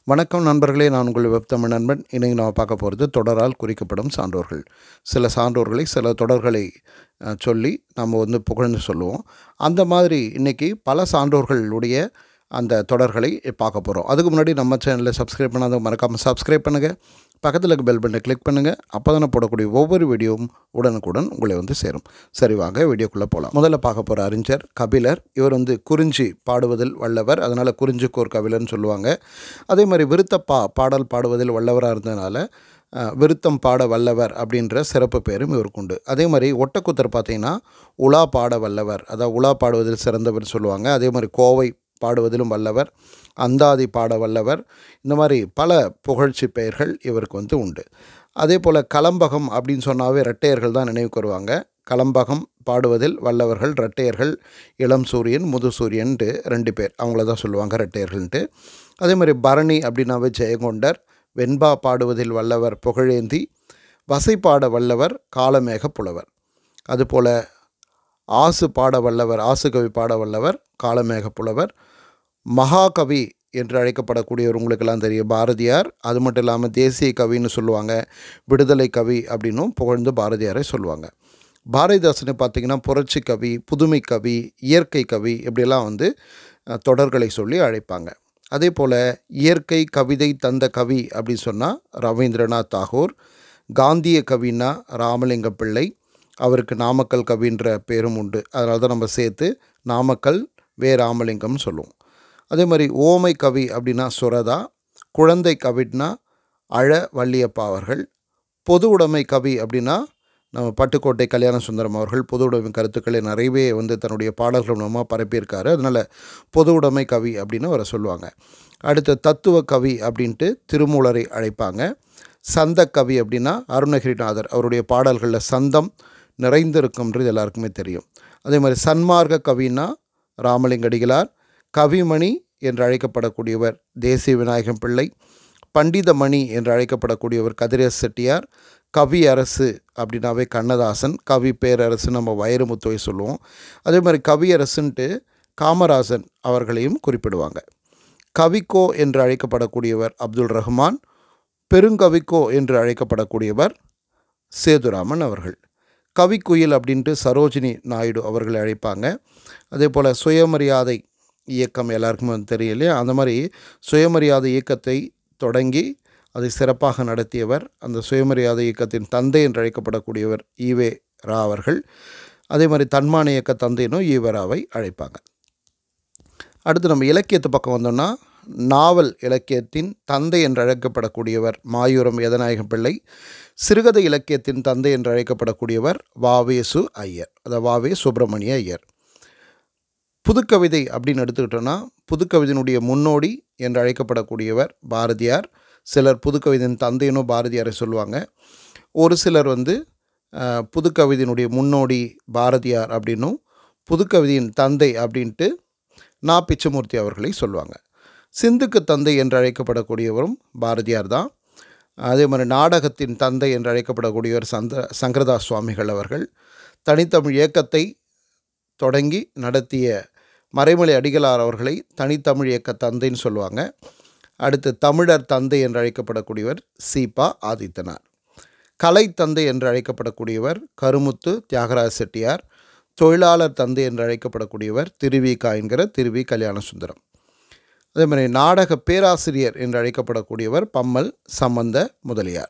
வணக்கம் நண்பர்களே நான் உங்கள் வெப்தமிழ் நண்பன் இன்றைக்கி நம்ம பார்க்க போகிறது தொடரால் குறிக்கப்படும் சான்றோர்கள் சில சான்றோர்களை சில தொடர்களை அஹ், சொல்லி நம்ம வந்து புகழ்ந்து சொல்லுவோம் அந்த மாதிரி இன்றைக்கி பல சான்றோர்களுடைய அந்த தொடர்களை பார்க்க போகிறோம் அதுக்கு முன்னாடி நம்ம சேனலில் சப்ஸ்கிரைப் பண்ணாத மறக்காமல் சப்ஸ்கிரைப் பண்ணுங்கள் பக்கத்தில் இருக்க பெல் பட்டனை கிளிக் பண்ணுங்கள் அப்போ தானே போடக்கூடிய ஒவ்வொரு வீடியோவும் உடனுக்குடன் உங்களை வந்து சேரும் சரி வாங்க வீடியோக்குள்ளே போகலாம் முதல்ல பார்க்க போகிற அறிஞர் கபிலர் இவர் வந்து குறிஞ்சி பாடுவதில் வல்லவர் அதனால் குறிஞ்சிக்கோர் கபிலர்னு சொல்லுவாங்க அதே மாதிரி விருத்தப்பா பாடல் பாடுவதில் வல்லவராக இருந்ததுனால அஹ், விருத்தம் பாட வல்லவர் அப்படின்ற சிறப்பு பேரும் இவருக்கு உண்டு அதே மாதிரி ஒட்டக்குத்தர் பார்த்தீங்கன்னா உலா பாட வல்லவர் அதாவது உலா பாடுவதில் சிறந்தவர் சொல்லுவாங்க அதே மாதிரி கோவை பாடுவதிலும் வல்லவர் அந்தாதி பாட வல்லவர் இந்த மாதிரி பல புகழ்ச்சி பெயர்கள் இவருக்கு வந்து உண்டு அதே போல் கலம்பகம் அப்படின்னு சொன்னாவே ரெட்டையர்கள் தான் நினைவுக்கு வருவாங்க கலம்பகம் பாடுவதில் வல்லவர்கள் ரெட்டையர்கள் இளம் சூரியன் முது சூரியன்ட்டு ரெண்டு பேர் அவங்கள தான் சொல்லுவாங்க ரெட்டையர்கள்ன்ட்டு அதே மாதிரி பரணி அப்படின்னாவே ஜெயங்கொண்டர் வெண்பா பாடுவதில் வல்லவர் புகழேந்தி வசை பாட வல்லவர் காலமேக புலவர் அதுபோல் ஆசு பாட வல்லவர் ஆசுகவி பாட வல்லவர் காலமேக புலவர் மகாகவி என்று அழைக்கப்படக்கூடியவர் உங்களுக்கெல்லாம் தெரியும் பாரதியார் அது மட்டும் இல்லாமல் தேசிய கவின்னு சொல்லுவாங்க விடுதலை கவி அப்படின்னும் புகழ்ந்து பாரதியாரை சொல்லுவாங்க பாரதிதாசனை பார்த்திங்கன்னா புரட்சி கவி புதுமை கவி இயற்கை கவி இப்படியெல்லாம் வந்து அஹ், தொடர்களை சொல்லி அழைப்பாங்க அதே போல் இயற்கை கவிதை தந்த கவி அப்படின்னு சொன்னால் ரவீந்திரநாத் தாகூர் காந்திய கவின்னா ராமலிங்க பிள்ளை அவருக்கு நாமக்கல் கவின்ற பேரும் உண்டு அதனால தான் நம்ம சேர்த்து நாமக்கல் வே ராமலிங்கம்னு சொல்லுவோம் அதே மாதிரி ஓமை கவி அப்படின்னா சுரதா குழந்தை கவின்னா அழ வள்ளியப்பா அவர்கள் பொது உடைமை கவி அப்படின்னா நம்ம பட்டுக்கோட்டை கல்யாண சுந்தரம் அவர்கள் பொது உடைமை கருத்துக்களை நிறையவே வந்து தன்னுடைய பாடல்கள் மூலமாக பரப்பியிருக்காரு அதனால் பொது உடைமை கவி அப்படின்னு அவரை சொல்லுவாங்க அடுத்து தத்துவ கவி அப்படின்ட்டு திருமூலரை அழைப்பாங்க சந்த கவி அப்படின்னா அருணகிரிநாதர் அவருடைய பாடல்களில் சந்தம் நிறைந்திருக்கும்ன்றது எல்லாருக்குமே தெரியும் அதே மாதிரி சன்மார்க்க கவின்னா ராமலிங்கடிகளார் கவிமணி என்று அழைக்கப்படக்கூடியவர் தேசிய விநாயகம் பிள்ளை பண்டிதமணி என்று அழைக்கப்படக்கூடியவர் கதிரேச செட்டியார் கவி அரசு அப்படின்னாவே கண்ணதாசன் கவி பேரரசு நம்ம வைரமுத்துவை சொல்லுவோம் அதே மாதிரி கவியரசுன்ட்டு காமராசன் அவர்களையும் குறிப்பிடுவாங்க கவிக்கோ என்று அழைக்கப்படக்கூடியவர் அப்துல் ரஹ்மான் பெருங்கவிக்கோ என்று அழைக்கப்படக்கூடியவர் சேதுராமன் அவர்கள் கவிக்குயில் அப்படின்ட்டு சரோஜினி நாயுடு அவர்களை அழைப்பாங்க அதே போல் சுயமரியாதை இயக்கம் எல்லாருக்குமே வந்து தெரியும் இல்லையா அந்த மாதிரி சுயமரியாதை இயக்கத்தை தொடங்கி அதை சிறப்பாக நடத்தியவர் அந்த சுயமரியாதை இயக்கத்தின் தந்தை என்று அழைக்கப்படக்கூடியவர் ஈவே ரா அவர்கள் அதே மாதிரி தன்மான இயக்க தந்தைனும் ஈவே ராவை அழைப்பாங்க அடுத்து நம்ம இலக்கியத்து பக்கம் வந்தோம்னா நாவல் இலக்கியத்தின் தந்தை என்று அழைக்கப்படக்கூடியவர் மாயூரம் எதநாயகம் பிள்ளை சிறுகதை இலக்கியத்தின் தந்தை என்று அழைக்கப்படக்கூடியவர் வாவேசு ஐயர் அதாவது வாவே சுப்பிரமணிய ஐயர் புதுக்கவிதை அப்படின்னு எடுத்துக்கிட்டோன்னா புதுக்கவிதையினுடைய முன்னோடி என்று அழைக்கப்படக்கூடியவர் பாரதியார் சிலர் புதுக்கவிதையின் தந்தையினும் பாரதியாரை சொல்லுவாங்க ஒரு சிலர் வந்து அஹ், புதுக்கவிதையினுடைய முன்னோடி பாரதியார் அப்படின்னும் புதுக்கவிதையின் தந்தை அப்படின்ட்டு நா பிச்சமூர்த்தி அவர்களை சொல்லுவாங்க சிந்துக்கு தந்தை என்று அழைக்கப்படக்கூடியவரும் பாரதியார் தான் அதே மாதிரி நாடகத்தின் தந்தை என்று அழைக்கப்படக்கூடியவர் சந்த சங்கரதாஸ் சுவாமிகள் அவர்கள் தனித்தமிழ் இயக்கத்தை தொடங்கி நடத்திய மறைமலை அடிகளார் அவர்களை தனித்தமிழ் இயக்க தந்தைன்னு சொல்லுவாங்க அடுத்து தமிழர் தந்தை என்று அழைக்கப்படக்கூடியவர் சீபா ஆதித்தனார் கலை தந்தை என்று அழைக்கப்படக்கூடியவர் கருமுத்து தியாகராஜ செட்டியார் தொழிலாளர் தந்தை என்று அழைக்கப்படக்கூடியவர் திருவிகா என்கிற திருவி கல்யாண சுந்தரம் அதே மாதிரி நாடக பேராசிரியர் என்று அழைக்கப்படக்கூடியவர் பம்மல் சம்பந்த முதலியார்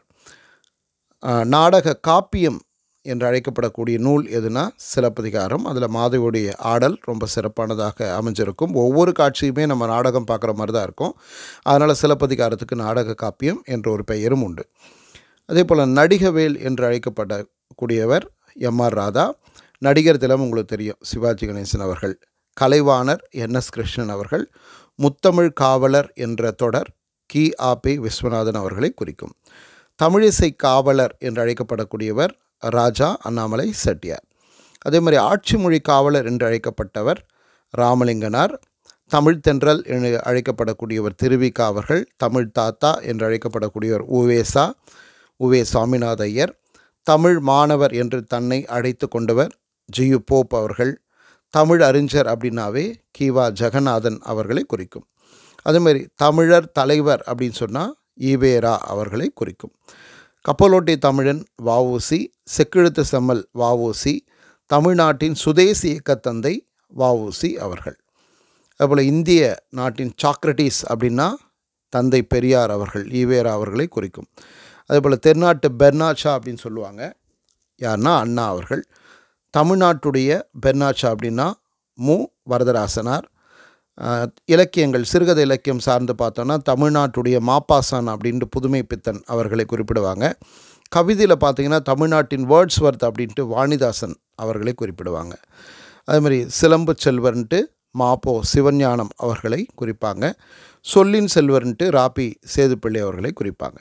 ஆஹ், நாடக காப்பியம் என்று அழைக்கப்படக்கூடிய நூல் எதுனா சிலப்பதிகாரம் அதில் மாதவியுடைய ஆடல் ரொம்ப சிறப்பானதாக அமைஞ்சிருக்கும் ஒவ்வொரு காட்சியுமே நம்ம நாடகம் பார்க்குற மாதிரி தான் இருக்கும் அதனால் சிலப்பதிகாரத்துக்கு நாடக காப்பியம் என்ற ஒரு பெயரும் உண்டு அதே போல் நடிகவேல் என்று அழைக்கப்படக்கூடியவர் எம் ஆர் ராதா நடிகர் திலம் உங்களுக்கு தெரியும் சிவாஜி கணேசன் அவர்கள் கலைவாணர் என் எஸ் கிருஷ்ணன் அவர்கள் முத்தமிழ் காவலர் என்ற தொடர் கி ஆ பி விஸ்வநாதன் அவர்களை குறிக்கும் தமிழிசை காவலர் என்று அழைக்கப்படக்கூடியவர் ராஜா அண்ணாமலை செட்டியார் அதே மாதிரி ஆட்சி மொழி காவலர் என்று அழைக்கப்பட்டவர் ராமலிங்கனார் தமிழ் தென்றல் என்று அழைக்கப்படக்கூடியவர் திருவிகா அவர்கள் தமிழ் தாத்தா என்று அழைக்கப்படக்கூடியவர் உவேசா உவே சாமிநாத ஐயர் தமிழ் மாணவர் என்று தன்னை அழைத்து கொண்டவர் ஜியு போப் அவர்கள் தமிழ் அறிஞர் அப்படின்னாவே கிவா ஜெகநாதன் அவர்களை குறிக்கும் அதேமாதிரி தமிழர் தலைவர் அப்படின்னு சொன்னால் ஈவேரா அவர்களை குறிக்கும் கப்பலோட்டி தமிழன் வஉசி செக்கிழுத்து செம்மல் வஉசி தமிழ்நாட்டின் சுதேசி இயக்கத்தந்தை வஉசி அவர்கள் அதுபோல் இந்திய நாட்டின் சாக்ரட்டிஸ் அப்படின்னா தந்தை பெரியார் அவர்கள் ஈவேரா அவர்களை குறிக்கும் அதேபோல் தென்னாட்டு பெர்னாச்சா அப்படின்னு சொல்லுவாங்க யாருன்னா அண்ணா அவர்கள் தமிழ்நாட்டுடைய பெர்னாச்சா அப்படின்னா மு வரதராசனார் அஹ், இலக்கியங்கள் சிறுகதை இலக்கியம் சார்ந்து பார்த்தோன்னா தமிழ்நாட்டுடைய மாப்பாசான் அப்படின்ட்டு புதுமை பித்தன் அவர்களை குறிப்பிடுவாங்க கவிதையில் பார்த்தீங்கன்னா தமிழ்நாட்டின் வேர்ட்ஸ்வர்த் அப்படின்ட்டு வாணிதாசன் அவர்களை குறிப்பிடுவாங்க அதே மாதிரி சிலம்பு செல்வர்ன்ட்டு மாப்போ சிவஞானம் அவர்களை குறிப்பாங்க சொல்லின் செல்வர்ன்ட்டு ராபி சேதுப்பிள்ளை அவர்களை குறிப்பாங்க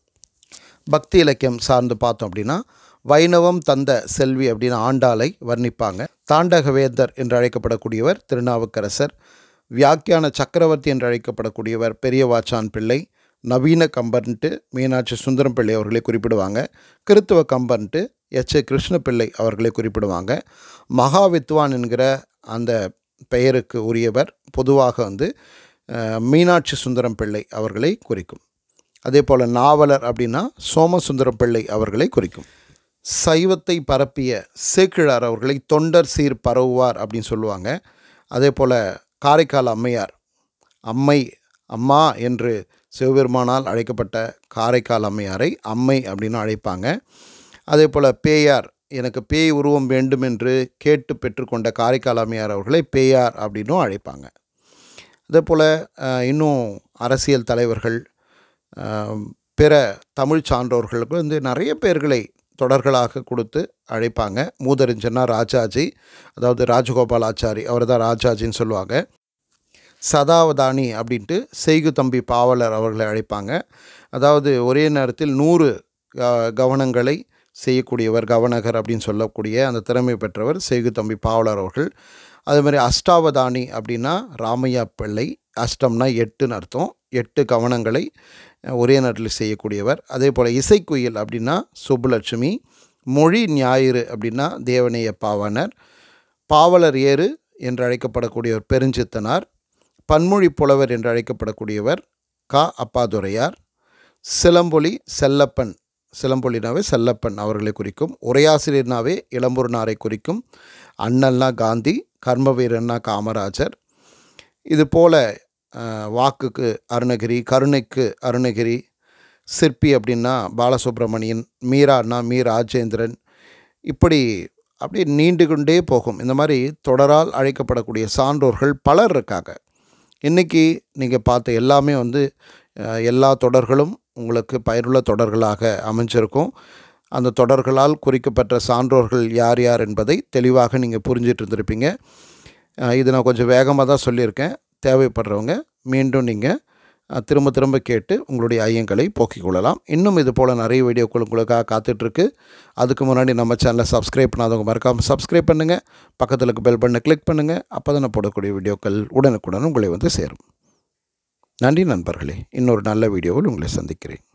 பக்தி இலக்கியம் சார்ந்து பார்த்தோம் அப்படின்னா வைணவம் தந்த செல்வி அப்படின்னு ஆண்டாளை வர்ணிப்பாங்க தாண்டகவேந்தர் என்று அழைக்கப்படக்கூடியவர் திருநாவுக்கரசர் வியாக்கியான சக்கரவர்த்தி என்று அழைக்கப்படக்கூடியவர் பெரியவாச்சான் பிள்ளை நவீன கம்பர்ன்ட்டு மீனாட்சி சுந்தரம் பிள்ளை அவர்களை குறிப்பிடுவாங்க கிறித்துவ கம்பர்ன்ட்டு எச் ஏ கிருஷ்ணபிள்ளை அவர்களை குறிப்பிடுவாங்க மகாவித்வான் என்கிற அந்த பெயருக்கு உரியவர் பொதுவாக வந்து அஹ், மீனாட்சி சுந்தரம் பிள்ளை அவர்களை குறிக்கும் அதே போல் நாவலர் அப்படின்னா சோமசுந்தரம் பிள்ளை அவர்களை குறிக்கும் சைவத்தை பரப்பிய சேக்கிழார் அவர்களை தொண்டர் சீர் பரவுவார் அப்படின்னு சொல்லுவாங்க அதே போல் காரைக்கால் அம்மையார் அம்மை அம்மா என்று சிவபெருமானால் அழைக்கப்பட்ட காரைக்கால் அம்மையாரை அம்மை அப்படின்னு அழைப்பாங்க அதே போல் பேயார் எனக்கு பேய் உருவம் வேண்டும் என்று கேட்டு பெற்றுக்கொண்ட காரைக்கால் அம்மையார் அவர்களை பேயார் அப்படின்னும் அழைப்பாங்க அதே போல் அஹ், இன்னும் அரசியல் தலைவர்கள் அஹ், பிற தமிழ் சான்றோர்களுக்கு வந்து நிறைய பேர்களை தொடர்களாக கொடுத்து அழைப்பாங்க மூதறிஞர்னா ராஜாஜி அதாவது ராஜகோபால் ஆச்சாரி அவர் தான் ராஜாஜின்னு சொல்லுவாங்க சதாவதானி அப்படின்ட்டு செய்கு தம்பி பாவலர் அவர்களை அழைப்பாங்க அதாவது ஒரே நேரத்தில் நூறு க- கவனங்களை செய்யக்கூடியவர் கவனகர் அப்படின்னு சொல்லக்கூடிய அந்த திறமை பெற்றவர் செய்கு தம்பி பாவலர் அவர்கள் அதே மாதிரி அஷ்டாவதானி அப்படின்னா ராமையா பிள்ளை அஷ்டம்னா எட்டுன்னு அர்த்தம் எட்டு கவனங்களை அஹ், ஒரே நேரத்தில் செய்யக்கூடியவர் அதே போல் இசைக்குயில் அப்படின்னா சுப்புலட்சுமி மொழி ஞாயிறு அப்படின்னா தேவநேய பாவாணர் பாவலர் ஏறு என்று அழைக்கப்படக்கூடியவர் பெருஞ்சித்தனார் பன்மொழி புலவர் என்று அழைக்கப்படக்கூடியவர் கா அப்பாதுரையார் சிலம்பொலி செல்லப்பன் சிலம்பொலினாவே செல்லப்பன் அவர்களை குறிக்கும் உரையாசிரியர்னாவே இளம்பூர்னாரை குறிக்கும் அண்ணல்னா காந்தி கர்மவீரன்னா காமராஜர் இது போல அஹ், வாக்குக்கு அருணகிரி கருணைக்கு அருணகிரி சிற்பி அப்படின்னா பாலசுப்ரமணியன் மீரான்னா மீ ராஜேந்திரன் இப்படி அப்படியே நீண்டு கொண்டே போகும் இந்த மாதிரி தொடரால் அழைக்கப்படக்கூடிய சான்றோர்கள் பலர் இருக்காங்க இன்றைக்கி நீங்கள் பார்த்த எல்லாமே வந்து அஹ், எல்லா தொடர்களும் உங்களுக்கு பயனுள்ள தொடர்களாக அமைஞ்சிருக்கும் அந்த தொடர்களால் குறிக்கப்பட்ட சான்றோர்கள் யார் யார் என்பதை தெளிவாக நீங்கள் புரிஞ்சிட்டு இருந்திருப்பீங்க அஹ், இது நான் கொஞ்சம் வேகமாக தான் சொல்லியிருக்கேன் தேவைப்படுறவங்க மீண்டும் நீங்கள் திரும்ப திரும்ப கேட்டு உங்களுடைய ஐயங்களை போக்கிக் கொள்ளலாம் இன்னும் இது போல் நிறைய வீடியோக்கள் உங்களுக்காக காத்துட்ருக்கு அதுக்கு முன்னாடி நம்ம சேனலை சப்ஸ்கிரைப் பண்ணாதவங்க மறக்காமல் சப்ஸ்கிரைப் பண்ணுங்கள் பக்கத்தில் இருக்க பெல் பட்டனை கிளிக் பண்ணுங்கள் அப்போ தான் நான் போடக்கூடிய வீடியோக்கள் உடனுக்குடன் உங்களை வந்து சேரும் நன்றி நண்பர்களே இன்னொரு நல்ல வீடியோவில் உங்களை சந்திக்கிறேன்